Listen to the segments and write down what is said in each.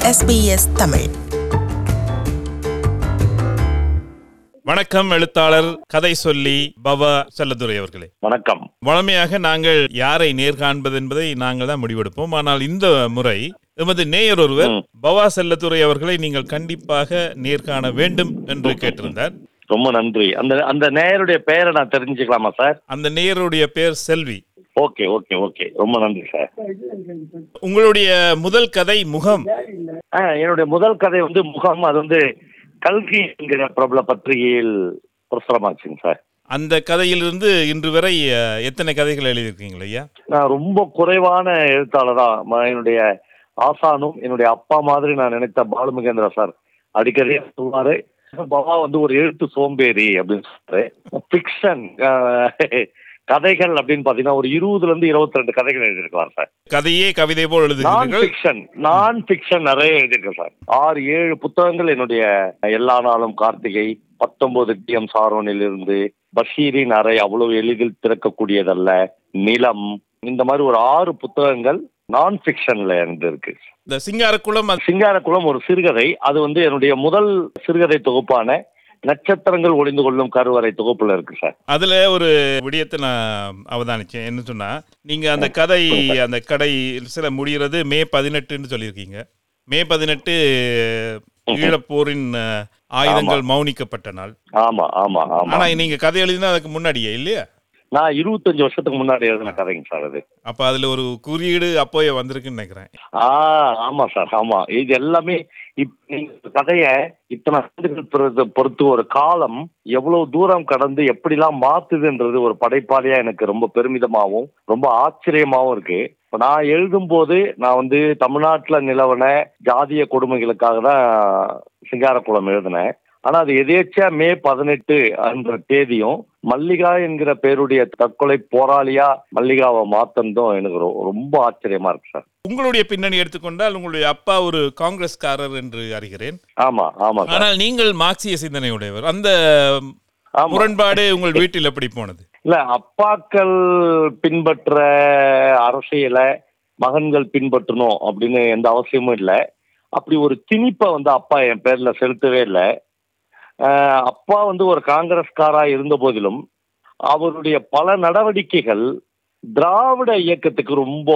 SBS Tamil வணக்கம் எழுத்தாளர் கதை சொல்லி பவா செல்லதுரை அவர்களே வணக்கம் வழமையாக நாங்கள் யாரை நேர்காண்பது என்பதை நாங்கள் தான் முடிவெடுப்போம் ஆனால் இந்த முறை எமது நேயர் ஒருவர் ம். பவா செல்லதுரை அவர்களை நீங்கள் கண்டிப்பாக நேர்காண வேண்டும் என்று கேட்டிருந்தார் ரொம்ப நன்றி அந்த அந்த நேயருடைய பெயரை நான் தெரிஞ்சுக்கலாமா சார் அந்த நேயருடைய பெயர் செல்வி ஓகே ஓகே ஓகே ரொம்ப நன்றி சார் உங்களுடைய முதல் கதை முகம் ஆ, என்னுடைய முதல் கதை வந்து முகம் அது வந்து கல்கி என்கிற பிரபல பத்திரிகையில் பிரசுரமாச்சுங்க சார் அந்த கதையிலிருந்து இன்று வரை அஹ், எத்தனை கதைகள் எழுதியிருக்கீங்க ஐயா நான் ரொம்ப குறைவான எழுத்தாளர் தான் ம- என்னுடைய ஆசானும் என்னுடைய அப்பா மாதிரி நான் நினைத்த பாலுமகேந்திரா சார் அடிக்கடி சொல்லுவாரு பாபா வந்து ஒரு எழுத்து சோம்பேறி அப்படின்னு சொல்றாரு ஃபிக்ஷன் கதைகள் அப்படின்னு பாத்தீங்கன்னா ஒரு இருபதுல இருந்து இருபத்தி ரெண்டு கதைகள் எழுதியிருக்கலாம் சார் கதையே கவிதை போல் நான் எழுதுகிறீர்கள் ஃபிக்ஷன் நான் ஃபிக்ஷன் நிறைய எழுதியிருக்கேன் சார் ஆறு ஏழு புத்தகங்கள் என்னுடைய எல்லா நாளும் கார்த்திகை பத்தொன்பது டி எம் சாரோனில் இருந்து பஷீரின் அறை அவ்வளவு எளிதில் திறக்கக்கூடியதல்ல நிலம் இந்த மாதிரி ஒரு ஆறு புத்தகங்கள் நான் ஃபிக்ஷன்ல இருந்து இருக்கு இந்த சிங்காரக்குளம் அது- சிங்காரக்குளம் ஒரு சிறுகதை அது வந்து என்னுடைய முதல் சிறுகதை தொகுப்பான நட்சத்திரங்கள் ஒளிந்து கொள்ளும் கருவறை தொகுப்புல இருக்கு சார் அதுல ஒரு விடயத்தை நான் அவதானிச்சேன் என்ன சொன்னா நீங்க அந்த கதை அந்த கடை சில முடிகிறது மே பதினெட்டுன்னு சொல்லியிருக்கீங்க மே பதினெட்டு ஈழப்போரின் அஹ், ஆயுதங்கள் மௌனிக்கப்பட்ட நாள் ஆமா ஆமா ஆமா ஆனா நீங்க கதை எழுதினா அதுக்கு முன்னாடியே இல்லையா நான் இருபத்தஞ்சு வருஷத்துக்கு முன்னாடி எழுதின கதைங்க சார் அது அப்ப அதுல ஒரு குறியீடு அப்போயே வந்திருக்குன்னு நினைக்கிறேன் ஆ ஆமா சார் ஆமா இது எல்லாமே இப் நீங்க கதைய இத்தனை ஆண்டுகள் பொறுத்து பொறுத்து ஒரு காலம் எவ்வளவு தூரம் கடந்து எப்படிலாம் மாத்துதுன்றது ஒரு படைப்பாளியா எனக்கு ரொம்ப பெருமிதமாவும் ரொம்ப ஆச்சரியமாவும் இருக்கு இப்ப நான் எழுதும் போது நான் வந்து தமிழ்நாட்டுல நிலவன ஜாதிய கொடுமைகளுக்காக தான் சிங்காரக்குளம் எழுதினேன் ஆனா அது எதேச்சா மே பதினெட்டு என்ற தேதியும் மல்லிகா என்கிற பேருடைய தற்கொலை போராளியா மல்லிகாவை மாத்தந்தும் எனக்கு ரொ- ரொம்ப ஆச்சரியமா இருக்கு சார் உங்களுடைய பின்னணி எடுத்துக்கொண்டால் உங்களுடைய அப்பா ஒரு காங்கிரஸ்காரர் என்று அறிகிறேன் ஆமா ஆமா சார் ஆனால் நீங்கள் மார்க்சிய சிந்தனையுடையவர் அந்த ஆமா முரண்பாடு உங்கள் வீட்டில் எப்படி போனது இல்ல அப்பாக்கள் பின்பற்ற அரசியலை மகன்கள் பின்பற்றணும் அப்படின்னு எந்த அவசியமும் இல்லை அப்படி ஒரு திணிப்பை வந்து அப்பா என் பேர்ல செலுத்தவே இல்லை ஆஹ் அப்பா வந்து ஒரு காங்கிரஸ்காரா இருந்த போதிலும் அவருடைய பல நடவடிக்கைகள் திராவிட இயக்கத்துக்கு ரொம்ப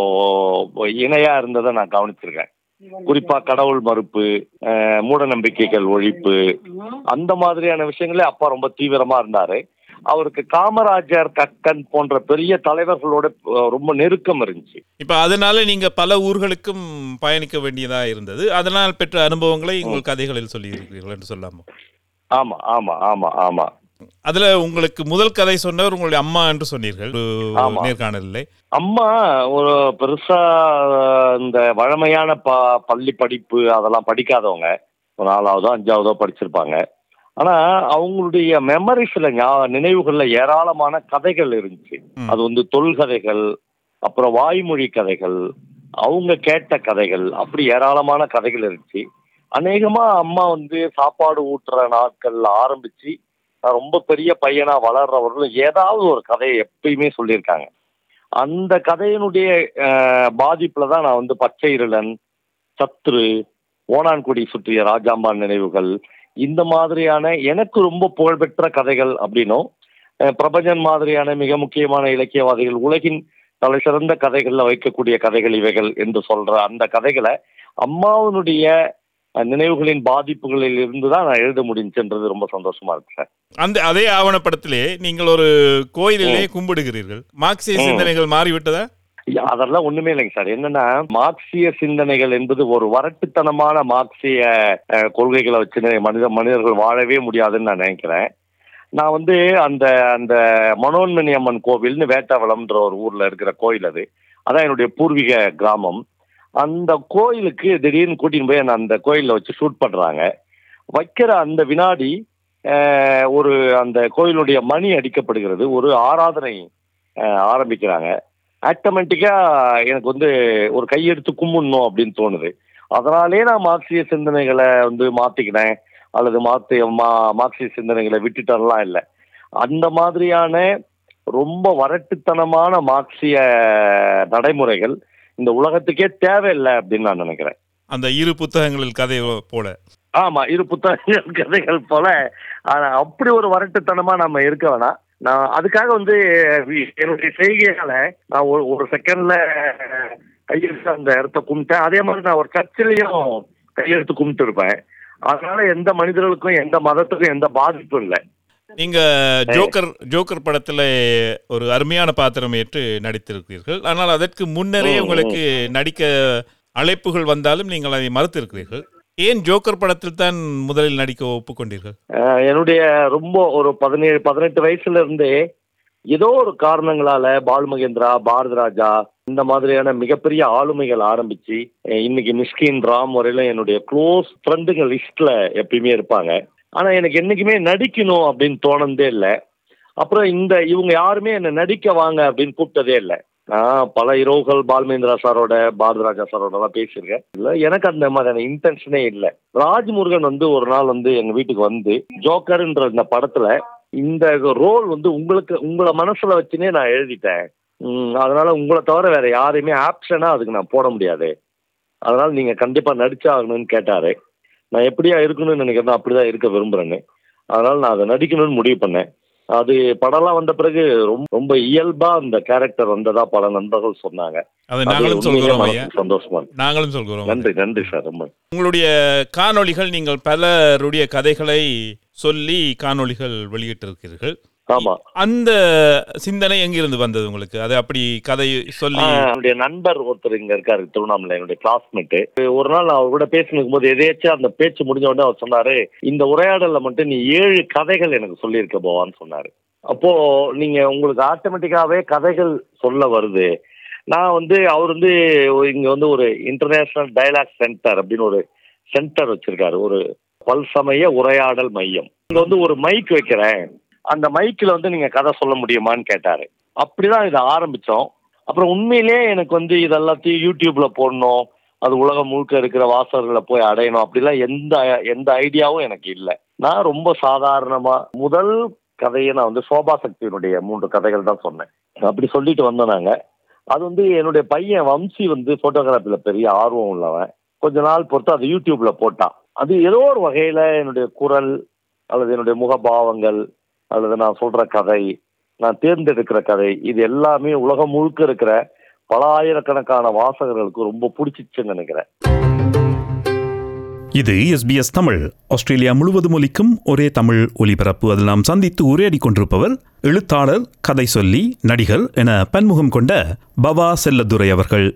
இணையா இருந்ததை நான் கவனிச்சிருக்கேன் குறிப்பா கடவுள் மறுப்பு ஆஹ் மூட நம்பிக்கைகள் ஒழிப்பு அந்த மாதிரியான விஷயங்களே அப்பா ரொம்ப தீவிரமா இருந்தாரு அவருக்கு காமராஜர் கக்கன் போன்ற பெரிய தலைவர்களோட அஹ், ரொம்ப நெருக்கம் இருந்துச்சு இப்ப அதனால நீங்க பல ஊர்களுக்கும் பயணிக்க வேண்டியதா இருந்தது அதனால் பெற்ற அனுபவங்களை உங்கள் கதைகளில் சொல்லியிருக்கிறீர்கள் என்று சொல்லாமோ ஆமா ஆமா ஆமா ஆமா அதுல உங்களுக்கு முதல் கதை சொன்னவர் உங்களுடைய அம்மா என்று சொன்னீர்கள் ஒரு ஆமா. நேர்காணலில் அம்மா ஒரு பெருசா அஹ், இந்த வழமையான ப பள்ளி படிப்பு அதெல்லாம் படிக்காதவங்க ஒரு நாலாவதோ அஞ்சாவதோ படிச்சிருப்பாங்க ஆனா அவங்களுடைய மெமரிஸ்ல நினைவுகள்ல ஏராளமான கதைகள் இருந்துச்சு ம். அது வந்து தொல்கதைகள் அப்புறம் வாய்மொழி கதைகள் அவங்க கேட்ட கதைகள் அப்படி ஏராளமான கதைகள் இருந்துச்சு அநேகமா அம்மா வந்து சாப்பாடு ஊட்டுற நாட்கள்ல ஆரம்பிச்சு நான் ரொம்ப பெரிய பையனா வளர்றவர்களும் ஏதாவது ஒரு கதையை எப்பயுமே சொல்லியிருக்காங்க அந்த கதையினுடைய அஹ், பாதிப்புல தான் நான் வந்து பச்சை இருளன் சத்ரு ஓனான்குடி சுற்றிய ராஜாம்பான் நினைவுகள் இந்த மாதிரியான எனக்கு ரொம்ப புகழ்பெற்ற கதைகள் அப்படின்னும் அஹ், பிரபஞ்சன் மாதிரியான மிக முக்கியமான இலக்கியவாதிகள் உலகின் தலை சிறந்த கதைகள்ல வைக்கக்கூடிய கதைகள் இவைகள் என்று சொல்ற அந்த கதைகளை அம்மாவினுடைய அஹ், நினைவுகளின் பாதிப்புகளில் இருந்து தான் நான் எழுத முடிஞ்சுன்றது ரொம்ப சந்தோஷமா இருக்கு சார் அந்த அதே ஆவணப்படத்திலே நீங்கள் ஒரு கோயிலிலே கும்பிடுகிறீர்கள் மார்க்சிய ம். சிந்தனைகள் மாறிவிட்டதா ஐயா, அதெல்லாம் ஒண்ணுமே இல்லைங்க சார் என்னன்னா மார்க்சிய சிந்தனைகள் என்பது ஒரு வரட்டுத்தனமான மார்க்சிய அஹ், கொள்கைகளை வச்சு மனித மனிதர்கள் வாழவே முடியாதுன்னு நான் நினைக்கிறேன் நான் வந்து அந்த அந்த மனோன்மணி அம்மன் கோவில்னு வேட்டவளம்ன்ற ஒரு ஊர்ல இருக்கிற கோயில் அது அதான் என்னுடைய பூர்வீக கிராமம் அந்த கோயிலுக்கு திடீர்னு கூட்டின்னு போய் என்னை அந்த கோயிலில் வச்சு ஷூட் பண்றாங்க வைக்கிற அந்த வினாடி அஹ், ஒரு அந்த கோயிலுடைய மணி அடிக்கப்படுகிறது ஒரு ஆராதனை அஹ், ஆரம்பிக்கிறாங்க ஆட்டோமேட்டிக்கா எனக்கு வந்து ஒரு கையெடுத்து கும்பிடணும் அப்படின்னு தோணுது அதனாலே நான் மார்க்சிய சிந்தனைகளை வந்து மாத்திக்கினேன் அல்லது மாத்தி மா மார்க்சிய சிந்தனைகளை விட்டுட்டெல்லாம் இல்லை அந்த மாதிரியான ரொம்ப வரட்டுத்தனமான மார்க்சிய நடைமுறைகள் இந்த உலகத்துக்கே தேவையில்லை அப்படின்னு நான் நினைக்கிறேன் அந்த இரு புத்தகங்களில் கதை போல ஆமா இரு புத்தகங்கள் கதைகள் போல ஆனா அப்படி ஒரு வரட்டுத்தனமா நம்ம இருக்க வேணாம் நான் அதுக்காக வந்து வி- என்னுடைய செய்கையால நான் ஒரு ஒரு செகண்ட்ல கையெழுத்து அந்த இடத்த கும்பிட்டேன் அதே மாதிரி நான் ஒரு சர்ச்சிலையும் கையெழுத்து கும்பிட்டு இருப்பேன் அதனால எந்த மனிதர்களுக்கும் எந்த மதத்துக்கும் எந்த பாதிப்பும் இல்லை நீங்க ஜோக்கர் ஜோக்கர் படத்துல ஒரு அருமையான பாத்திரம் ஏற்று நடித்திருக்கிறீர்கள் ஆனால் அதற்கு முன்னரே ம், உங்களுக்கு நடிக்க அழைப்புகள் வந்தாலும் நீங்கள் அதை மறுத்திருக்கிறீர்கள் ஏன் ஜோக்கர் படத்தில் தான் முதலில் நடிக்க ஒப்புக்கொண்டீர்கள் அஹ் என்னுடைய ரொம்ப ஒரு பதினேழு பதினெட்டு வயசுல இருந்தே ஏதோ ஒரு காரணங்களால பால் மகேந்திரா பாரதி ராஜா இந்த மாதிரியான மிகப்பெரிய ஆளுமைகள் ஆரம்பிச்சு அஹ் இன்னைக்கு மிஸ்கின் ராம் வரையிலும் என்னுடைய க்ளோஸ் ஃப்ரெண்டுங்க லிஸ்ட்ல எப்பயுமே இருப்பாங்க ஆனா எனக்கு என்னைக்குமே நடிக்கணும் அப்படின்னு தோணுனதே இல்லை அப்புறம் இந்த இவங்க யாருமே என்னை நடிக்க வாங்க அப்படின்னு கூப்பிட்டதே இல்லை நான் பல இரவுகள் பால்மேந்திரா சாரோட பாரதி ராஜா சாரோட எல்லாம் பேசியிருக்கேன் இல்ல எனக்கு அந்த மாதிரியான இன்டென்ஷனே இல்லை ராஜ்முருகன் வந்து ஒரு நாள் வந்து எங்க வீட்டுக்கு வந்து ஜோக்கர்ன்ற இந்த படத்துல இந்த ரோல் வந்து உங்களுக்கு உங்களை மனசுல வச்சுனே நான் எழுதிட்டேன் உம், அதனால உங்களை தவிர வேற யாரையுமே ஆப்ஷனா அதுக்கு நான் போட முடியாது அதனால நீங்க கண்டிப்பா நடிச்சாகணும்னு கேட்டாரு நான் எப்படியா இருக்கணும்னு நினைக்கிறேன் அப்படிதான் இருக்க விரும்புறேன்னு அதனால நான் அதை நடிக்கணும்னு முடிவு பண்ணேன் அது படம்லாம் வந்த பிறகு ரொம்ப ரொம்ப இயல்பா அந்த கேரக்டர் வந்ததா பல நண்பர்கள் சொன்னாங்க அதை அது நாங்களும் உண்மையிலே சொல்கிறோம் ஐயா மனசுக்கு சந்தோஷமா இருக்கு நாங்களும் சொல்கிறோம் நன்றி நன்றி சார் ரொம்ப உங்களுடைய காணொளிகள் நீங்கள் பலருடைய கதைகளை சொல்லி காணொளிகள் வெளியிட்டிருக்கிறீர்கள் ஆமா அந்த சிந்தனை எங்கிருந்து வந்தது உங்களுக்கு அது அப்படி கதை சொல்லி ஆஹ், என்னுடைய நண்பர் ஒருத்தர் இங்க இருக்காரு திருவண்ணாமலை என்னுடைய கிளாஸ்மேட் ஒரு நாள் நான் அவர் கூட பேசினுக்கும் போது எதேச்சும் அந்த பேச்சு முடிஞ்ச உடனே அவர் சொன்னாரு இந்த உரையாடல்ல மட்டும் நீ ஏழு கதைகள் எனக்கு சொல்லியிருக்க போவான்னு சொன்னாரு அப்போ நீங்க உங்களுக்கு ஆட்டோமேட்டிக்காவே கதைகள் சொல்ல வருது நான் வந்து அவர் வந்து ஒரு- இங்க வந்து ஒரு இன்டர்நேஷனல் டயலாக் சென்டர் அப்படின்னு ஒரு சென்டர் வச்சிருக்காரு ஒரு பல்சமய உரையாடல் மையம் இங்க வந்து ஒரு மைக் வைக்கிறேன் அந்த மைக்கில் வந்து நீங்க கதை சொல்ல முடியுமான்னு கேட்டாரு அப்படிதான் இதை ஆரம்பிச்சோம் அப்புறம் உண்மையிலேயே எனக்கு வந்து இதெல்லாத்தையும் யூடியூப்ல போடணும் அது உலகம் முழுக்க இருக்கிற வாசகர்களை போய் அடையணும் அப்படிலாம் எந்த எந்த ஐடியாவும் எனக்கு இல்லை நான் ரொம்ப சாதாரணமா முதல் கதையை நான் வந்து சோபா சக்தியினுடைய மூன்று கதைகள் தான் சொன்னேன் அப்படி சொல்லிட்டு வந்தோம் நாங்க அது வந்து என்னுடைய பையன் வம்சி வந்து போட்டோகிராஃபில பெரிய ஆர்வம் உள்ளவன் கொஞ்ச நாள் பொறுத்து அது யூடியூப்ல போட்டான் அது ஏதோ ஒரு வகையில என்னுடைய குரல் அல்லது என்னுடைய முகபாவங்கள் அல்லது நான் சொல்ற கதை நான் தேர்ந்தெடுக்கிற கதை இது எல்லாமே உலகம் முழுக்க இருக்கிற பல ஆயிரக்கணக்கான வாசகர்களுக்கு ரொம்ப பிடிச்சிச்சுன்னு நினைக்கிறேன் இது எஸ்பிஎஸ் தமிழ் ஆஸ்திரேலியா முழுவதும் ஒலிக்கும் ஒரே தமிழ் ஒலிபரப்பு அதில் நாம் சந்தித்து உரையாடிக் கொண்டிருப்பவர் எழுத்தாளர் கதை சொல்லி நடிகர் என பன்முகம் கொண்ட பவா செல்லதுரை அவர்கள்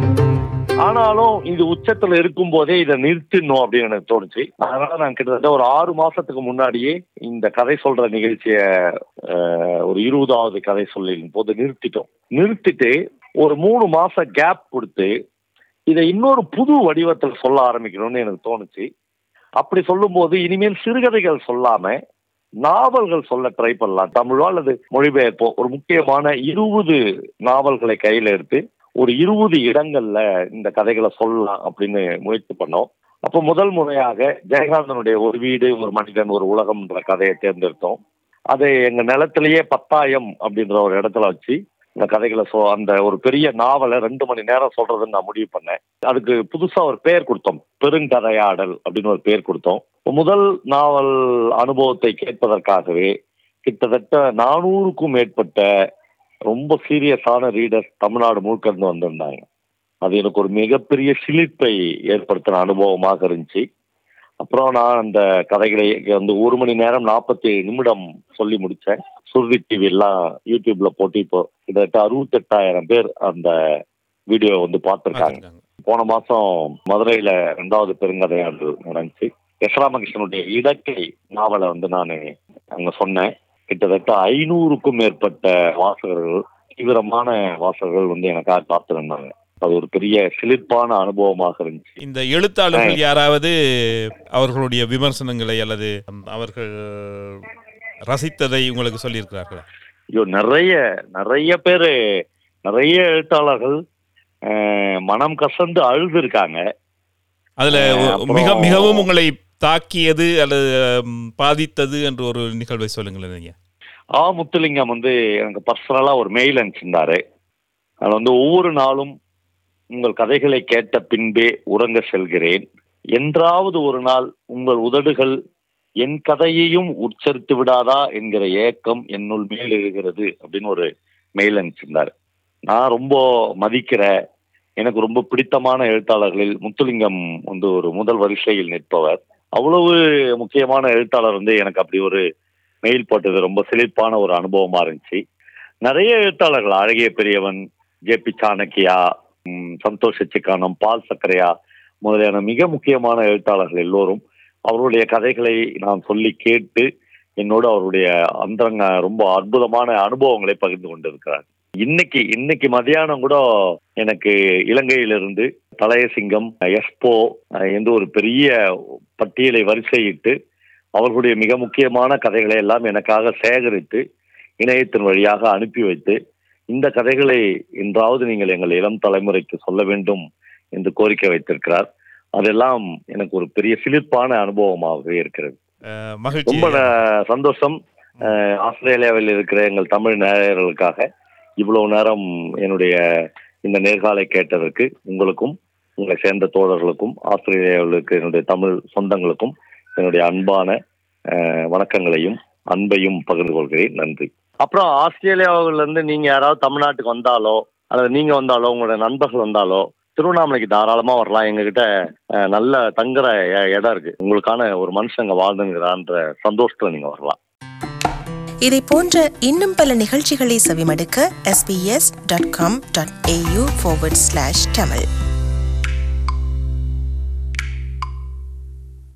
ஆனாலும் இது உச்சத்துல இருக்கும் போதே இதை நிறுத்திடணும் அப்படின்னு எனக்கு தோணுச்சு அதனால நான் கிட்டத்தட்ட ஒரு ஆறு மாசத்துக்கு முன்னாடியே இந்த கதை சொல்ற நிகழ்ச்சிய அஹ், ஒரு இருபதாவது கதை சொல்லின் போது நிறுத்திட்டோம் நிறுத்திட்டு ஒரு மூணு மாசம் கேப் கொடுத்து இதை இன்னொரு புது வடிவத்தில் சொல்ல ஆரம்பிக்கணும்னு எனக்கு தோணுச்சு அப்படி சொல்லும்போது இனிமேல் சிறுகதைகள் சொல்லாம நாவல்கள் சொல்ல ட்ரை பண்ணலாம் தமிழோ அல்லது மொழிபெயர்ப்போ ஒரு முக்கியமான இருபது நாவல்களை கையில எடுத்து ஒரு இருபது இடங்கள்ல இந்த கதைகளை சொல்லலாம் அப்படின்னு முயற்சி பண்ணோம் அப்போ முதல் முறையாக ஜெயகாந்தனுடைய ஒரு வீடு ஒரு மனிதன் ஒரு உலகம்ன்ற கதையை தேர்ந்தெடுத்தோம் அதை எங்க நிலத்திலேயே பத்தாயம் அப்படின்ற ஒரு இடத்துல வச்சு இந்த கதைகளை சொ அந்த ஒரு பெரிய நாவலை ரெண்டு மணி நேரம் சொல்றதுன்னு நான் முடிவு பண்ணேன் அதுக்கு புதுசா ஒரு பேர் கொடுத்தோம் பெருங்கதையாடல் அப்படின்னு ஒரு பேர் கொடுத்தோம் முதல் நாவல் அனுபவத்தை கேட்பதற்காகவே கிட்டத்தட்ட நானூறுக்கும் மேற்பட்ட ரொம்ப சீரியஸான ரீடர்ஸ் தமிழ்நாடு முழுக்க இருந்து வந்திருந்தாங்க அது எனக்கு ஒரு மிகப்பெரிய சிலிர்ப்பை ஏற்படுத்தின அனுபவமாக இருந்துச்சு அப்புறம் நான் அந்த கதைகளை வந்து ஒரு மணி நேரம் நாற்பத்தி நிமிடம் சொல்லி முடிச்சேன் சுருதி டிவி எல்லாம் யூடியூப்ல போட்டு இப்போ கிட்டத்தட்ட அறுபத்தெட்டாயிரம் பேர் அந்த வீடியோ வந்து பார்த்துருக்காங்க பார்த்திருக்காங்க. போன மாசம் மதுரையில ரெண்டாவது பெருங்கதையாடல் நடந்துச்சு எஸ் ராமகிருஷ்ணனுடைய இடக்கை நாவலை வந்து நான் அங்க சொன்னேன் கிட்டத்தட்ட ஐநூறுக்கும் மேற்பட்ட வாசகர்கள் தீவிரமான வாசகர்கள் வந்து எனக்காக காத்திருந்தாங்க அது ஒரு பெரிய சிலிர்ப்பான அனுபவமாக இருந்துச்சு இந்த எழுத்தாளர்கள் யாராவது அவர்களுடைய விமர்சனங்களை அல்லது அவர்கள் ரசித்ததை உங்களுக்கு சொல்லியிருக்கிறார்களா ஐயோ நிறைய நிறைய பேர் நிறைய எழுத்தாளர்கள் அஹ், மனம் கசந்து அழுது இருக்காங்க அதுல ஒ- அப்புறம் மிக மிகவும் உங்களை தாக்கியது அல்லது ம், பாதித்தது என்று ஒரு நிகழ்வை சொல்லுங்களேன் நீங்க ஆ முத்துலிங்கம் வந்து எனக்கு பர்சனலா ஒரு மெயில் அனுப்பிச்சிருந்தாரு அதில் வந்து ஒவ்வொரு நாளும் உங்கள் கதைகளை கேட்ட பின்பே உறங்க செல்கிறேன் என்றாவது ஒரு நாள் உங்கள் உதடுகள் என் கதையையும் உச்சரித்து விடாதா என்கிற ஏக்கம் என்னுள் மேல் எழுகிறது அப்படின்னு ஒரு மெயில் அனுப்பிச்சிருந்தார் நான் ரொம்ப மதிக்கிற எனக்கு ரொம்ப பிடித்தமான எழுத்தாளர்களில் முத்துலிங்கம் வந்து ஒரு முதல் வரிசையில் நிற்பவர் அவ்வளவு முக்கியமான எழுத்தாளர் வந்து எனக்கு அப்படி ஒரு மெயில் போட்டது ரொம்ப சிலிர்ப்பான ஒரு அனுபவமா இருந்துச்சு நிறைய எழுத்தாளர்கள் அழகிய பெரியவன் ஜே பி சாணக்கியா ம், சந்தோஷ் சிக்கானம் பால் சக்கரையா முதலியான மிக முக்கியமான எழுத்தாளர்கள் எல்லோரும் அவருடைய கதைகளை நான் சொல்லி கேட்டு என்னோடு அவருடைய அந்தரங்க ரொம்ப அற்புதமான அனுபவங்களை பகிர்ந்து கொண்டிருக்கிறார் இன்னைக்கு இன்னைக்கு மதியானம் கூட எனக்கு இலங்கையிலிருந்து தலையசிங்கம் எஸ்போ அஹ், என்று ஒரு பெரிய பட்டியலை வரிசையிட்டு அவர்களுடைய மிக முக்கியமான கதைகளை எல்லாம் எனக்காக சேகரித்து இணையத்தின் வழியாக அனுப்பி வைத்து இந்த கதைகளை என்றாவது நீங்கள் எங்கள் இளம் தலைமுறைக்கு சொல்ல வேண்டும் என்று கோரிக்கை வைத்திருக்கிறார் அதெல்லாம் எனக்கு ஒரு பெரிய சிலிர்ப்பான அனுபவமாகவே இருக்கிறது அஹ், மகிழ்ச்சி ரொம்ப ந- சந்தோஷம் அஹ், ஆஸ்திரேலியாவில் இருக்கிற எங்கள் தமிழ் நேயர்களுக்காக இவ்வளவு நேரம் என்னுடைய இந்த நேர்காலை கேட்டதற்கு உங்களுக்கும் உங்களை சேர்ந்த தோழர்களுக்கும் ஆஸ்திரேலியாவில் இருக்கிற என்னுடைய தமிழ் சொந்தங்களுக்கும் என்னுடைய அன்பான அஹ், வணக்கங்களையும் அன்பையும் பகிர்ந்து கொள்கிறேன் நன்றி அப்புறம் ஆஸ்திரேலியாவில இருந்து நீங்க யாராவது தமிழ்நாட்டுக்கு வந்தாலோ அல்லது நீங்க வந்தாலோ உங்களோட நண்பர்கள் வந்தாலோ திருவண்ணாமலைக்கு தாராளமா வரலாம் எங்ககிட்ட அஹ், நல்ல தங்குற இ- இடம் இருக்கு உங்களுக்கான ஒரு மனுஷன் அங்க வாழ்ந்துங்கிறான்ற சந்தோஷத்துல நீங்க வரலாம் இதை போன்ற இன்னும் பல நிகழ்ச்சிகளை செவிமடுக்க sbs.com.au forward slash tamil